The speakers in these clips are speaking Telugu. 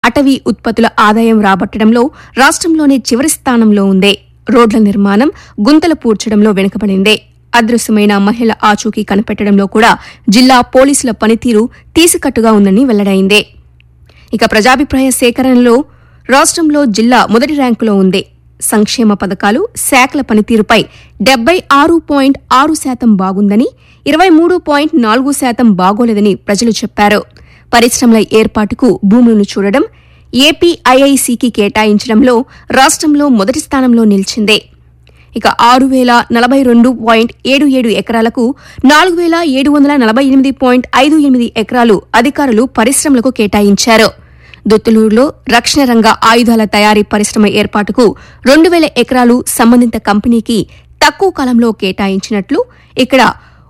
అటవీ ఉత్పత్తుల ఆదాయం రాబట్టడంలో రాష్ట్రంలోనే చివరి స్థానంలో ఉందే రోడ్ల నిర్మాణం గుంతలు పూడ్చడంలో వెనుకబడిందే అదృశ్యమైన మహిళ ఆచూకీ కనిపెట్టడంలో కూడా జిల్లా పోలీసుల పనితీరు తీసికట్టుగా ఉందని వెల్లడైందే ఇక ప్రజాభిప్రాయ సేకరణలో రాష్ట్రంలో జిల్లా మొదటి ర్యాంకులో ఉంది సంక్షేమ పథకాలు శాఖల పనితీరుపై డెబ్బై ఆరు పాయింట్ ఆరు శాతం బాగుందని ఇరవై మూడు పాయింట్ నాలుగు శాతం బాగోలేదని ప్రజలు చెప్పారు పరిశ్రమల ఏర్పాటుకు భూములను చూడడం ఏపీఐఐసికి కేటాయించడంలో రాష్ట్రంలో మొదటి స్థానంలో నిలిచిందే ఇక ఆరు వేల నలభై రెండు పాయింట్ ఏడు ఏడు ఎకరాలకు నాలుగు వేల ఏడు వందల నలభై ఎనిమిది పాయింట్ ఐదు ఎనిమిది ఎకరాలు అధికారులు పరిశ్రమలకు కేటాయించారు దొత్తులూరులో రక్షణ రంగ ఆయుధాల తయారీ పరిశ్రమ ఏర్పాటుకు రెండు వేల ఎకరాలు సంబంధిత కంపెనీకి తక్కువ కాలంలో కేటాయించినట్లు ఇక్కడ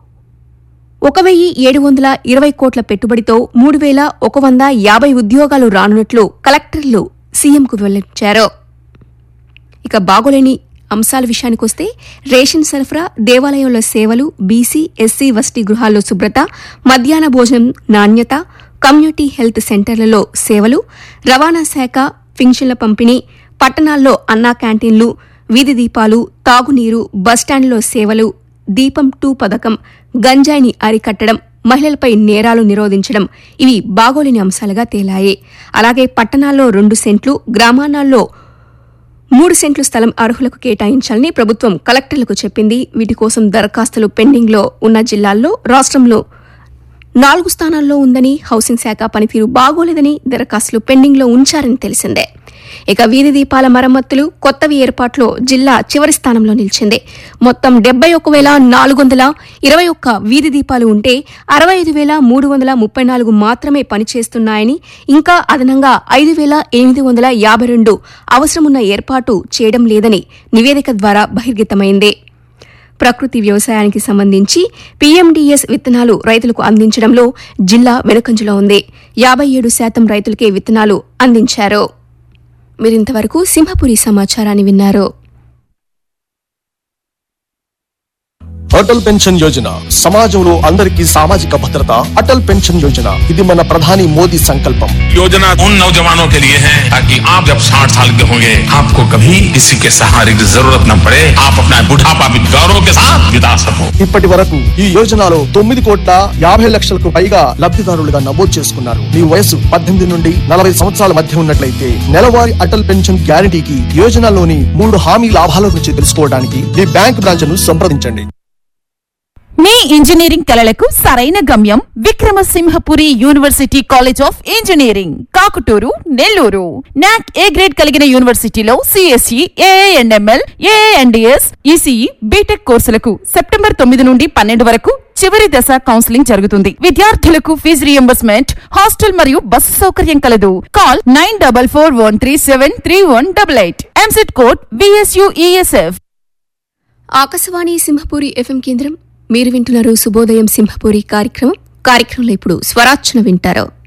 ఒక వెయ్యి ఏడు వందల ఇరవై కోట్ల పెట్టుబడితో మూడు వేల ఒక వంద యాభై ఉద్యోగాలు రానున్నట్లు కలెక్టర్లు సీఎంకు వెల్లడించారు ఇక బాగోలేని అంశాల విషయానికొస్తే రేషన్ సరఫరా దేవాలయంలో సేవలు బీసీ ఎస్సీ వసతి గృహాల్లో శుభ్రత మధ్యాహ్న భోజనం నాణ్యత కమ్యూనిటీ హెల్త్ సెంటర్లలో సేవలు రవాణా శాఖ పింఛన్ల పంపిణీ పట్టణాల్లో అన్నా క్యాంటీన్లు వీధి దీపాలు తాగునీరు బస్టాండ్లో సేవలు దీపం టూ పథకం గంజాయిని అరికట్టడం మహిళలపై నేరాలు నిరోధించడం ఇవి బాగోలేని అంశాలుగా తేలాయి అలాగే పట్టణాల్లో రెండు సెంట్లు గ్రామాల్లో మూడు సెంట్లు స్థలం అర్హులకు కేటాయించాలని ప్రభుత్వం కలెక్టర్లకు చెప్పింది వీటి కోసం దరఖాస్తులు పెండింగ్లో ఉన్న జిల్లాల్లో రాష్ట్రంలో నాలుగు స్థానాల్లో ఉందని హౌసింగ్ శాఖ పనితీరు బాగోలేదని దరఖాస్తులు పెండింగ్లో ఉంచారని తెలిసిందే ఇక వీధి దీపాల మరమ్మతులు కొత్తవి ఏర్పాట్లో జిల్లా చివరి స్థానంలో నిలిచింది మొత్తం డెబ్బై ఒక వేల నాలుగు వందల ఇరవై ఒక్క వీధి దీపాలు ఉంటే అరవై ఐదు వేల మూడు వందల ముప్పై నాలుగు మాత్రమే పనిచేస్తున్నాయని ఇంకా అదనంగా ఐదు వేల ఎనిమిది వందల యాభై రెండు అవసరమున్న ఏర్పాటు చేయడం లేదని నివేదిక ద్వారా బహిర్గతమైంది ప్రకృతి వ్యవసాయానికి సంబంధించి పీఎండీఎస్ విత్తనాలు రైతులకు అందించడంలో జిల్లా వెనుకంజలో ఉంది యాబై ఏడు శాతం రైతులకే విత్తనాలు అందించారు మీరింతవరకు సింహపురి సమాచారాన్ని విన్నారు అటల్ పెన్షన్ యోజన సమాజంలో అందరికీ సామాజిక భద్రత అటల్ పెన్షన్ యోజన ఇది మన ప్రధాని మోదీ సంకల్పం योजना उन नौजवानों के लिए है ताकि आप जब 60 साल के होंगे आपको कभी किसी के सहारे की जरूरत न पड़े आप अपना बुढ़ापा भी गौरव के साथ बिता सको ఇప్పటి వరకు ఈ యోజనలో తొమ్మిది కోట్ల యాభై లక్షలకు పైగా లబ్ధిదారులుగా నమోదు చేసుకున్నారు మీ వయసు పద్దెనిమిది నుండి నలభై సంవత్సరాల మధ్య ఉన్నట్లయితే నెలవారీ అటల్ పెన్షన్ గ్యారంటీకి యోజనలోని మూడు హామీ లాభాల గురించి తెలుసుకోవడానికి మీ బ్యాంక్ బ్రాంచ్ ను సంప్రదించండి మీ ఇంజనీరింగ్ కలలకు సరైన గమ్యం Vikramasimhapuri university college of engineering Kakuturu Nellore NAAC A grade కలిగిన యూనివర్సిటీలో C S E A I M L A I D S E C E B Tech కోర్సులకు సెప్టెంబర్ తొమ్మిది నుండి పన్నెండు వరకు చివరి దశ కౌన్సిలింగ్ జరుగుతుంది విద్యార్థులకు ఫీజు రియంబర్స్మెంట్ హాస్టల్ మరియు బస్సు సౌకర్యం కలదు call nine double four one three seven three one double eight EAMCET code B S U E S F Akashvani Simhapuri F M కేంద్రం మీరు వింటున్నారు శుభోదయం సింహపురి కార్యక్రమం కార్యక్రమంలో ఇప్పుడు స్వరార్చన వింటారు